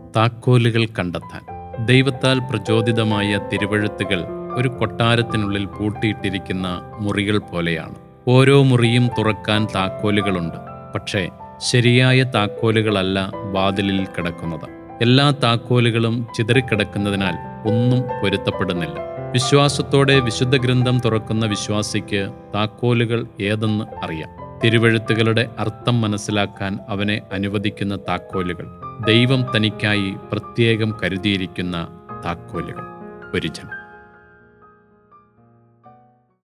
താക്കോലുകൾ കണ്ടെത്താൻ ദൈവത്താൽ പ്രചോദിതമായ തിരുവഴുത്തുകൾ ഒരു കൊട്ടാരത്തിനുള്ളിൽ പൂട്ടിയിട്ടിരിക്കുന്ന മുറികൾ പോലെയാണ് ഓരോ മുറിയും തുറക്കാൻ താക്കോലുകളുണ്ട് പക്ഷേ ശരിയായ താക്കോലുകളല്ല വാതിലിൽ കിടക്കുന്നത് എല്ലാ താക്കോലുകളും ചിതറിക്കിടക്കുന്നതിനാൽ ഒന്നും പൊരുത്തപ്പെടുന്നില്ല വിശ്വാസത്തോടെ വിശുദ്ധ ഗ്രന്ഥം തുറക്കുന്ന വിശ്വാസിക്ക് താക്കോലുകൾ ഏതെന്ന് അറിയാം തിരുവഴുത്തുകളുടെ അർത്ഥം മനസ്സിലാക്കാൻ അവനെ അനുവദിക്കുന്ന താക്കോലുകൾ ദൈവം തനിക്കായി പ്രത്യേകം കരുതിയിരിക്കുന്ന താക്കോലുകൾ ഒരിജൻ